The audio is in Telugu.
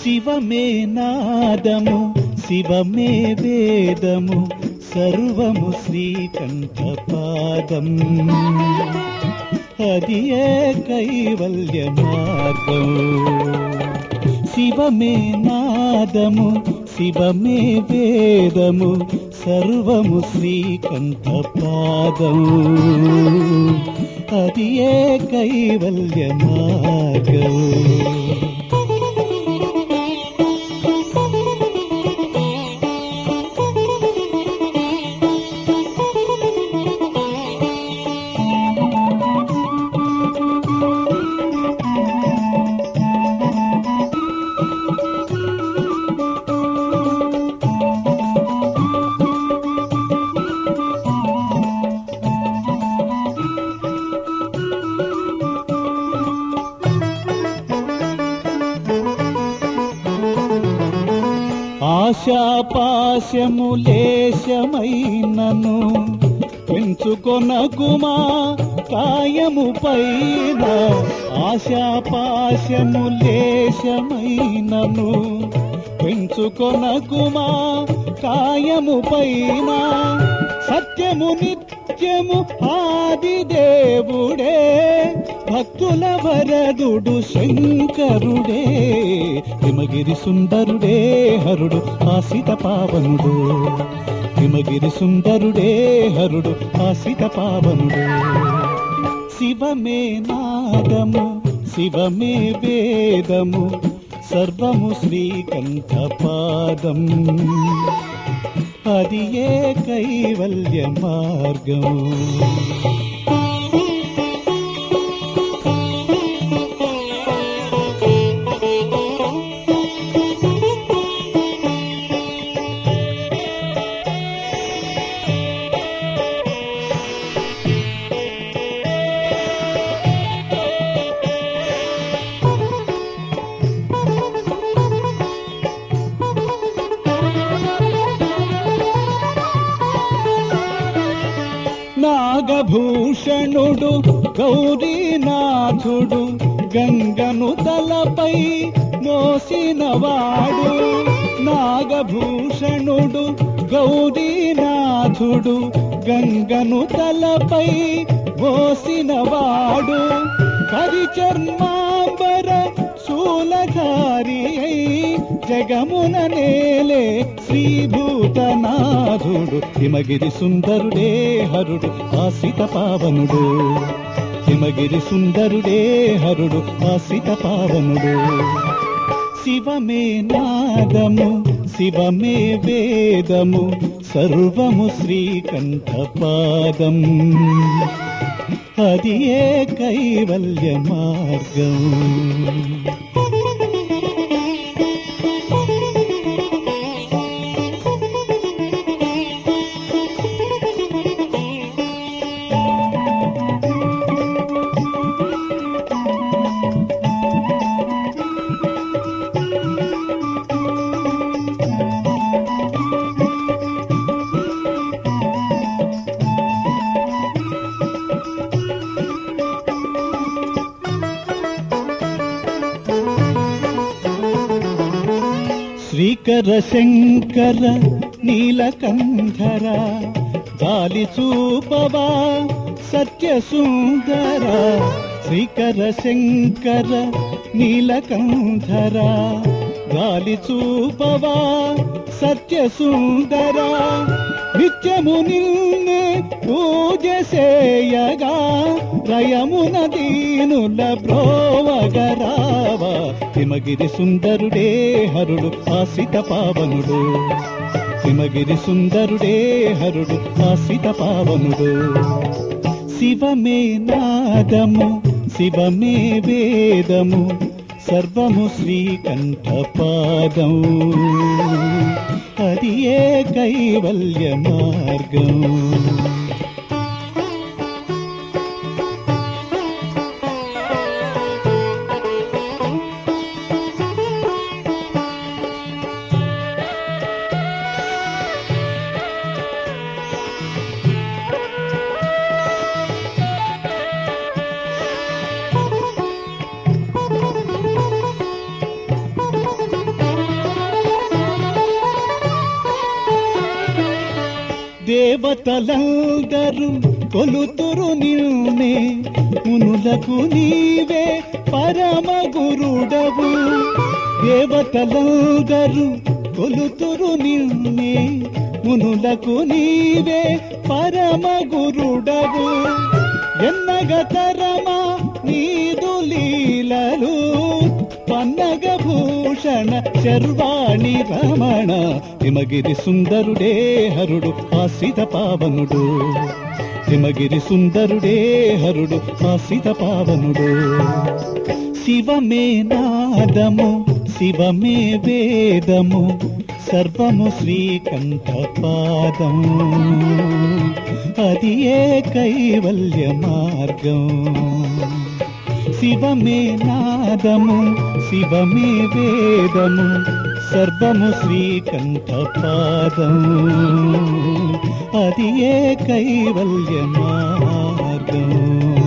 శివమే నాదము శివమే వేదము సర్వము శ్రీకంఠ పాదం అది ఏ కైవల్య మార్గం శివమే నాదము శివమే వేదము సర్వము శ్రీకంఠ పాదం అది ఏ కైవల్య మార్గం ఆశాపాశము లేశమైనను పెంచుకొనకుమా కాయము పైన ఆశాపాశము లేశమైనను పెంచుకొనకుమా కాయము పైన సత్యము నిత్యము ఆది దేవుడే భక్తుల వరదుడు శంకరుడే హిమగిరి సుందరుడే హరుడు ఆసిత పావనుడు హిమగిరి సుందరుడే హరుడు ఆసిత పావనుడు శివమే నాదము శివమే వేదము సర్వము శ్రీకంఠ పాదం అది ఏ కైవల్య మార్గం నాగభూషణుడు గౌరీనాథుడు గంగను తలపై మోసినవాడు నాగభూషణుడు గౌరీనాథుడు గంగను తలపై మోసినవాడు కరిచర్మాంబర శూలధారి అయి జగమున నేలే శ్రీభూతనాథుడు హిమగిరి సుందరుడే హరుడు ఆసిత పావనుడు హిమగిరి సుందరుడే హరుడు ఆసిత పావనుడు శివమే నాదము శివమే వేదము సర్వము శ్రీకంఠ పాదం అది ఏ కైవల్య మార్గం శ్రీకర శంకర నీలకంధర గాలి చూపవా సత్య సుందర శ్రీకర శంకర నీలకంధర గాలి చూపవా సత్య సుందర నిత్యము నిన్నే పూజ చేయగా రయమున దీనుల బ్రోవగరావా హిమగిరి సుందరుడే హరుడు ఆసిత పావనుడు హిమగిరి సుందరుడే హరుడు ఆసిత పావనుడు శివమే నాదము శివమే వేదము సర్వము శ్రీకంఠ పాదం అది ఏ కైవల్య మార్గం దేవతలందరూ కొలుతురు నిన్నే మునులకు నీవే పరమ గురుడవు దేవతలందరూ కొలుతురు నిన్నే మునులకు నీవే పరమ గురుడవు ఎన్నగతరమా నీదు లీలలు పన్నగ భూషణ శర్వాణి రమణ హిమగిరి సుందరుడే హరుడు ఆసిత పావనుడు హిమగిరి సుందరుడే హరుడు ఆసిత పావనుడు శివమే నాదము శివమే వేదము సర్వము శ్రీకంఠ పాదం అది ఏ కైవల్య మార్గం శివమే నాదము శివమే వేదము సర్వము శ్రీకంఠ పాదం అది ఏ కైవల్య మార్గం